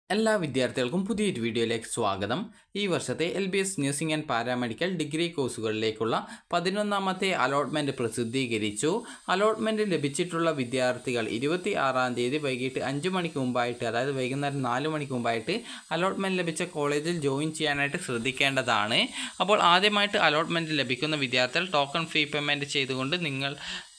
എല്ലാ വിദ്യാർത്ഥികൾക്കും പുതിയൊരു വീഡിയോയിലേക്ക് സ്വാഗതം ഈ വർഷത്തെ L B S nursing and paramedical degree കോഴ്സുകളിലേക്കുള്ള പതിനൊന്നാമത്തെ അലോട്ട്മെൻറ്റ് പ്രസിദ്ധീകരിച്ചു അലോട്ട്മെൻറ്റ് ലഭിച്ചിട്ടുള്ള വിദ്യാർത്ഥികൾ ഇരുപത്തി ആറാം തീയതി വൈകിട്ട് അഞ്ച് മണിക്ക് മുമ്പായിട്ട് അതായത് വൈകുന്നേരം നാല് മണിക്ക് മുമ്പായിട്ട് അലോട്ട്മെൻറ്റ് ലഭിച്ച കോളേജിൽ ജോയിൻ ചെയ്യാനായിട്ട് ശ്രദ്ധിക്കേണ്ടതാണ് അപ്പോൾ ആദ്യമായിട്ട് അലോട്ട്മെൻറ്റ് ലഭിക്കുന്ന വിദ്യാർത്ഥികൾ ടോക്കൺ ഫീ പേയ്മെൻറ്റ് ചെയ്തുകൊണ്ട് നിങ്ങൾ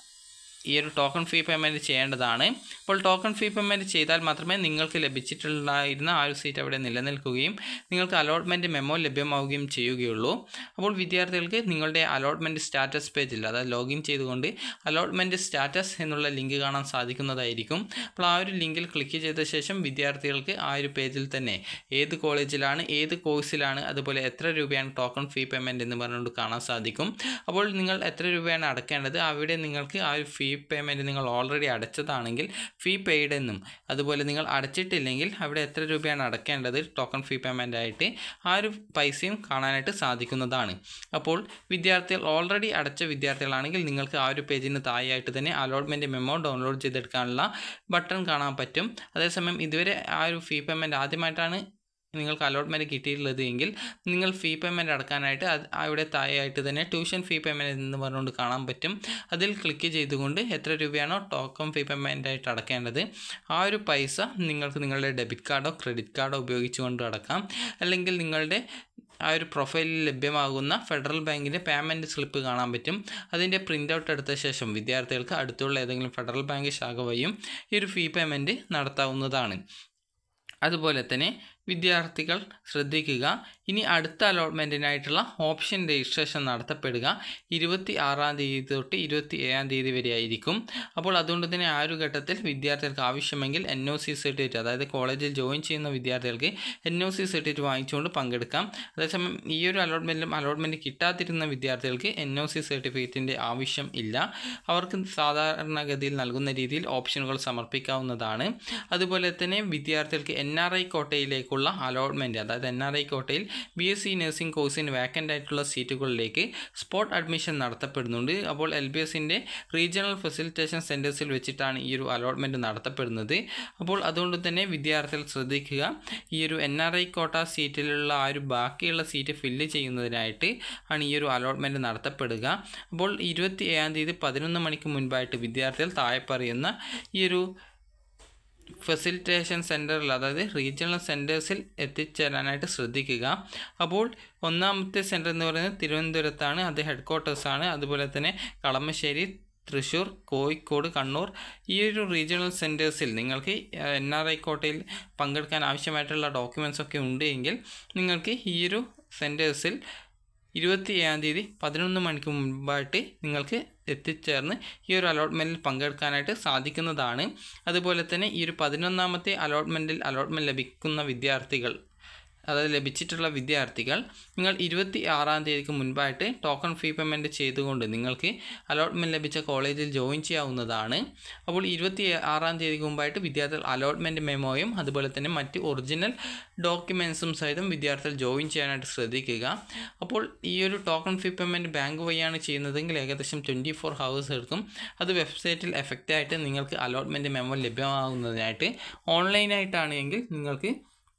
ഈ ഒരു ടോക്കൺ ഫീ പേയ്മെൻറ്റ് ചെയ്യേണ്ടതാണ് അപ്പോൾ ടോക്കൺ ഫീ പേയ്മെൻറ്റ് ചെയ്താൽ മാത്രമേ നിങ്ങൾക്ക് ലഭിച്ചിട്ടുണ്ടായിരുന്ന ആ ഒരു സീറ്റ് അവിടെ നിലനിൽക്കുകയും നിങ്ങൾക്ക് അലോട്ട്മെൻറ്റ് മെമ്മോ ലഭ്യമാവുകയും ചെയ്യുകയുള്ളൂ അപ്പോൾ വിദ്യാർത്ഥികൾക്ക് നിങ്ങളുടെ അലോട്ട്മെൻറ്റ് സ്റ്റാറ്റസ് പേജിൽ അതായത് ലോഗിൻ ചെയ്തുകൊണ്ട് അലോട്ട്മെൻറ്റ് സ്റ്റാറ്റസ് എന്നുള്ള ലിങ്ക് കാണാൻ സാധിക്കുന്നതായിരിക്കും അപ്പോൾ ആ ഒരു ലിങ്കിൽ ക്ലിക്ക് ചെയ്ത ശേഷം വിദ്യാർത്ഥികൾക്ക് ആ ഒരു പേജിൽ തന്നെ ഏത് കോളേജിലാണ് ഏത് കോഴ്സിലാണ് അതുപോലെ എത്ര രൂപയാണ് ടോക്കൺ ഫീ പേയ്മെൻറ്റ് എന്ന് പറഞ്ഞുകൊണ്ട് കാണാൻ സാധിക്കും അപ്പോൾ നിങ്ങൾ എത്ര രൂപയാണ് അടക്കേണ്ടത് അവിടെ നിങ്ങൾക്ക് ആ ഒരു ഫീ പേയ്മെൻറ്റ് നിങ്ങൾ ഓൾറെഡി അടച്ചതാണെങ്കിൽ ഫീ പെയ്ഡ് എന്നും അതുപോലെ നിങ്ങൾ അടച്ചിട്ടില്ലെങ്കിൽ അവിടെ എത്ര രൂപയാണ് അടക്കേണ്ടത് ടോക്കൺ ഫീ പേയ്മെൻ്റ് ആയിട്ട് ആ ഒരു പൈസയും കാണാനായിട്ട് സാധിക്കുന്നതാണ് അപ്പോൾ വിദ്യാർത്ഥികൾ ഓൾറെഡി അടച്ച വിദ്യാർത്ഥികളാണെങ്കിൽ നിങ്ങൾക്ക് ആ ഒരു പേജിന് താഴെയായിട്ട് തന്നെ അലോട്ട്മെൻറ്റ് മെമ്മോ ഡൗൺലോഡ് ചെയ്തെടുക്കാനുള്ള ബട്ടൺ കാണാൻ പറ്റും അതേസമയം ഇതുവരെ ആ ഒരു ഫീ പേയ്മെൻറ്റ് ആദ്യമായിട്ടാണ് നിങ്ങൾക്ക് അലോട്ട്മെൻറ്റ് കിട്ടിയിട്ടുള്ളത് എങ്കിൽ നിങ്ങൾ ഫീ പേയ്മെൻറ്റ് അടക്കാനായിട്ട് അത് അവിടെ താഴെയായിട്ട് തന്നെ ട്യൂഷൻ ഫീ പേയ്മെൻറ്റ് എന്ന് പറഞ്ഞുകൊണ്ട് കാണാൻ പറ്റും അതിൽ ക്ലിക്ക് ചെയ്തുകൊണ്ട് എത്ര രൂപയാണോ ടോക്കൺ ഫീ പേയ്മെൻ്റ് ആയിട്ട് അടക്കേണ്ടത് ആ ഒരു പൈസ നിങ്ങൾക്ക് നിങ്ങളുടെ ഡെബിറ്റ് കാർഡോ ക്രെഡിറ്റ് കാർഡോ ഉപയോഗിച്ചുകൊണ്ട് അടക്കാം അല്ലെങ്കിൽ നിങ്ങളുടെ ആ ഒരു പ്രൊഫൈലിൽ ലഭ്യമാകുന്ന ഫെഡറൽ ബാങ്കിൻ്റെ പേയ്മെൻറ്റ് സ്ലിപ്പ് കാണാൻ പറ്റും അതിൻ്റെ പ്രിൻ്റ് ഔട്ട് എടുത്ത ശേഷം വിദ്യാർത്ഥികൾക്ക് അടുത്തുള്ള ഏതെങ്കിലും ഫെഡറൽ ബാങ്ക് ശാഖ വഴിയും ഈ ഒരു ഫീ പേയ്മെൻറ്റ് നടത്താവുന്നതാണ് അതുപോലെ തന്നെ വിദ്യാർത്ഥികൾ ശ്രദ്ധിക്കുക ഇനി അടുത്ത അലോട്ട്മെൻറ്റിനായിട്ടുള്ള ഓപ്ഷൻ രജിസ്ട്രേഷൻ നടത്തപ്പെടുക ഇരുപത്തി ആറാം തീയതി തൊട്ട് ഇരുപത്തി ഏഴാം തീയതി വരെ ആയിരിക്കും അപ്പോൾ അതുകൊണ്ട് തന്നെ ആ ഒരു ഘട്ടത്തിൽ വിദ്യാർത്ഥികൾക്ക് ആവശ്യമെങ്കിൽ എൻ ഒ സി സർട്ടിഫിക്കറ്റ് അതായത് കോളേജിൽ ജോയിൻ ചെയ്യുന്ന വിദ്യാർത്ഥികൾക്ക് എൻ ഒ സി സർട്ടിഫിക്കറ്റ് വാങ്ങിച്ചുകൊണ്ട് പങ്കെടുക്കാം അതേസമയം ഈ ഒരു അലോട്ട്മെൻറ്റിലും അലോട്ട്മെൻറ്റ് കിട്ടാതിരുന്ന വിദ്യാർത്ഥികൾക്ക് എൻ ഒ സി സർട്ടിഫിക്കറ്റിൻ്റെ ആവശ്യം ഇല്ല അവർക്ക് സാധാരണഗതിയിൽ നൽകുന്ന രീതിയിൽ ഓപ്ഷനുകൾ സമർപ്പിക്കാവുന്നതാണ് അതുപോലെ തന്നെ വിദ്യാർത്ഥികൾക്ക് എൻ ആർ ഐ കോട്ടയിലേക്കുള്ള അലോട്ട്മെൻറ്റ് അതായത് എൻ ആർ ഐ കോട്ടയിൽ ബി എസ് സി നഴ്സിംഗ് കോഴ്സിന് വാക്കൻ്റ് ആയിട്ടുള്ള സീറ്റുകളിലേക്ക് സ്പോട്ട് അഡ്മിഷൻ നടത്തപ്പെടുന്നുണ്ട് അപ്പോൾ എൽ ബി എസിൻ്റെ റീജിയണൽ ഫെസിലിറ്റേഷൻ സെൻറ്റേഴ്സിൽ വെച്ചിട്ടാണ് ഈ ഒരു അലോട്ട്മെൻറ്റ് നടത്തപ്പെടുന്നത് അപ്പോൾ അതുകൊണ്ട് തന്നെ വിദ്യാർത്ഥികൾ ശ്രദ്ധിക്കുക ഈ ഒരു എൻ ആർ ഐ കോട്ട സീറ്റിലുള്ള ആ ഒരു ബാക്കിയുള്ള സീറ്റ് ഫില്ല് ചെയ്യുന്നതിനായിട്ട് ആണ് ഈ ഒരു അലോട്ട്മെൻറ്റ് നടത്തപ്പെടുക അപ്പോൾ ഇരുപത്തി ഏഴാം തീയതി പതിനൊന്ന് മണിക്ക് മുൻപായിട്ട് വിദ്യാർത്ഥികൾ താഴെ പറയുന്ന ഈ ഒരു ഫെസിലിറ്റേഷൻ സെൻറ്ററിൽ അതായത് റീജിയണൽ സെൻറ്റേഴ്സിൽ എത്തിച്ചേരാനായിട്ട് ശ്രദ്ധിക്കുക അപ്പോൾ ഒന്നാമത്തെ സെൻറ്റർ എന്ന് പറയുന്നത് തിരുവനന്തപുരത്താണ് അത് ഹെഡ് ക്വാർട്ടേഴ്സാണ് അതുപോലെ തന്നെ കളമശ്ശേരി തൃശ്ശൂർ കോഴിക്കോട് കണ്ണൂർ ഈ ഒരു റീജിയണൽ സെൻറ്റേഴ്സിൽ നിങ്ങൾക്ക് എൻ ആർ ഐ കോട്ടയിൽ പങ്കെടുക്കാൻ ആവശ്യമായിട്ടുള്ള ഡോക്യുമെൻറ്റ്സ് ഒക്കെ ഉണ്ട് എങ്കിൽ നിങ്ങൾക്ക് ഈ ഒരു സെൻറ്റേഴ്സിൽ ഇരുപത്തി ഏഴാം തീയതി പതിനൊന്ന് മണിക്ക് മുമ്പായിട്ട് നിങ്ങൾക്ക് എത്തിച്ചേർന്ന് ഈ ഒരു അലോട്ട്മെൻറ്റിൽ പങ്കെടുക്കാനായിട്ട് സാധിക്കുന്നതാണ് അതുപോലെ തന്നെ ഈ ഒരു പതിനൊന്നാമത്തെ അലോട്ട്മെൻറ്റിൽ അലോട്ട്മെൻറ്റ് ലഭിക്കുന്ന വിദ്യാർത്ഥികൾ അതായത് ലഭിച്ചിട്ടുള്ള വിദ്യാർത്ഥികൾ നിങ്ങൾ ഇരുപത്തി ആറാം തീയതിക്ക് മുൻപായിട്ട് ടോക്കൺ ഫീ പേയ്മെൻറ്റ് ചെയ്തുകൊണ്ട് നിങ്ങൾക്ക് അലോട്ട്മെൻറ്റ് ലഭിച്ച കോളേജിൽ ജോയിൻ ചെയ്യാവുന്നതാണ് അപ്പോൾ ഇരുപത്തി ആറാം തീയതിക്ക് മുമ്പായിട്ട് വിദ്യാർത്ഥികൾ അലോട്ട്മെൻറ്റ് മെമ്മോയും അതുപോലെ തന്നെ മറ്റ് ഒറിജിനൽ ഡോക്യുമെൻസും സഹിതം വിദ്യാർത്ഥികൾ ജോയിൻ ചെയ്യാനായിട്ട് ശ്രദ്ധിക്കുക അപ്പോൾ ഈ ഒരു ടോക്കൺ ഫീ പേയ്മെൻറ്റ് ബാങ്ക് വഴിയാണ് ചെയ്യുന്നതെങ്കിൽ ഏകദേശം ട്വൻറ്റി ഫോർ ഹവേഴ്സ് എടുക്കും അത് വെബ്സൈറ്റിൽ എഫക്റ്റായിട്ട് നിങ്ങൾക്ക് അലോട്ട്മെൻറ്റ് മെമ്മോ ലഭ്യമാകുന്നതിനായിട്ട് ഓൺലൈനായിട്ടാണ് എങ്കിൽ നിങ്ങൾക്ക്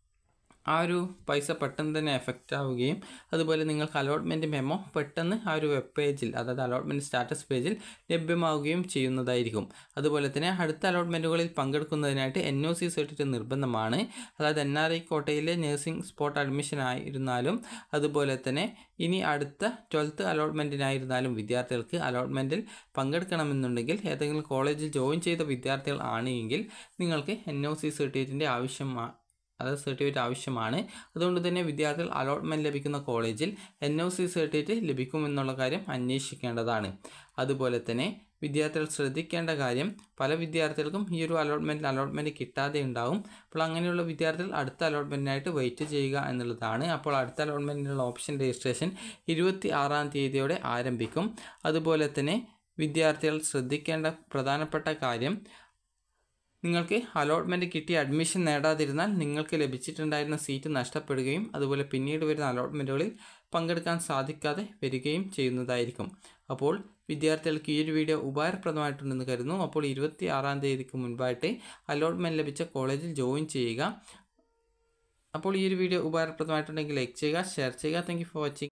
ആ ഒരു പൈസ പെട്ടെന്ന് തന്നെ എഫക്റ്റ് ആവുകയും അതുപോലെ നിങ്ങൾക്ക് അലോട്ട്മെൻറ്റ് മെമ്മോ പെട്ടെന്ന് ആ ഒരു വെബ് പേജിൽ അതായത് അലോട്ട്മെൻറ്റ് സ്റ്റാറ്റസ് പേജിൽ ലഭ്യമാവുകയും ചെയ്യുന്നതായിരിക്കും അതുപോലെ തന്നെ അടുത്ത അലോട്ട്മെൻറ്റുകളിൽ പങ്കെടുക്കുന്നതിനായിട്ട് എൻ ഒ സി സർട്ടിഫിക്കറ്റ് നിർബന്ധമാണ് അതായത് എൻ ആർ ഐ കോട്ടയിലെ നഴ്സിംഗ് സ്പോട്ട് അഡ്മിഷൻ ആയിരുന്നാലും അതുപോലെ തന്നെ ഇനി അടുത്ത ട്വൽത്ത് അലോട്ട്മെൻറ്റിനായിരുന്നാലും വിദ്യാർത്ഥികൾക്ക് അലോട്ട്മെൻറ്റിൽ പങ്കെടുക്കണമെന്നുണ്ടെങ്കിൽ ഏതെങ്കിലും കോളേജിൽ ജോയിൻ ചെയ്ത വിദ്യാർത്ഥികൾ ആണ് എങ്കിൽ നിങ്ങൾക്ക് എൻ ഒ സി സർട്ടിഫിക്കറ്റിൻ്റെ ആവശ്യമാണ് അതായത് സർട്ടിഫിക്കറ്റ് ആവശ്യമാണ് അതുകൊണ്ട് തന്നെ വിദ്യാർത്ഥികൾ അലോട്ട്മെൻറ്റ് ലഭിക്കുന്ന കോളേജിൽ എൻ ഒ സി സർട്ടിഫിക്കറ്റ് ലഭിക്കുമെന്നുള്ള കാര്യം അന്വേഷിക്കേണ്ടതാണ് അതുപോലെ തന്നെ വിദ്യാർത്ഥികൾ ശ്രദ്ധിക്കേണ്ട കാര്യം പല വിദ്യാർത്ഥികൾക്കും ഈ ഒരു അലോട്ട്മെൻറ്റിൽ അലോട്ട്മെൻറ്റ് കിട്ടാതെ ഉണ്ടാവും അപ്പോൾ അങ്ങനെയുള്ള വിദ്യാർത്ഥികൾ അടുത്ത അലോട്ട്മെൻറ്റിനായിട്ട് വെയിറ്റ് ചെയ്യുക എന്നുള്ളതാണ് അപ്പോൾ അടുത്ത അലോട്ട്മെൻറ്റിനുള്ള ഓപ്ഷൻ രജിസ്ട്രേഷൻ ഇരുപത്തി ആറാം തീയതിയോടെ ആരംഭിക്കും അതുപോലെ തന്നെ വിദ്യാർത്ഥികൾ ശ്രദ്ധിക്കേണ്ട പ്രധാനപ്പെട്ട കാര്യം നിങ്ങൾക്ക് അലോട്ട്മെൻറ്റ് കിട്ടി അഡ്മിഷൻ നേടാതിരുന്നാൽ നിങ്ങൾക്ക് ലഭിച്ചിട്ടുണ്ടായിരുന്ന സീറ്റ് നഷ്ടപ്പെടുകയും അതുപോലെ പിന്നീട് വരുന്ന അലോട്ട്മെൻറ്റുകളിൽ പങ്കെടുക്കാൻ സാധിക്കാതെ വരികയും ചെയ്യുന്നതായിരിക്കും അപ്പോൾ വിദ്യാർത്ഥികൾക്ക് ഈ ഒരു വീഡിയോ ഉപകാരപ്രദമായിട്ടുണ്ടെന്ന് കരുതുന്നു അപ്പോൾ ഇരുപത്തി ആറാം തീയതിക്ക് മുൻപായിട്ട് അലോട്ട്മെൻറ്റ് ലഭിച്ച കോളേജിൽ ജോയിൻ ചെയ്യുക അപ്പോൾ ഈ ഒരു വീഡിയോ ഉപകാരപ്രദമായിട്ടുണ്ടെങ്കിൽ ലൈക്ക് ചെയ്യുക ഷെയർ ചെയ്യുക താങ്ക് ഫോർ വാച്ചിങ്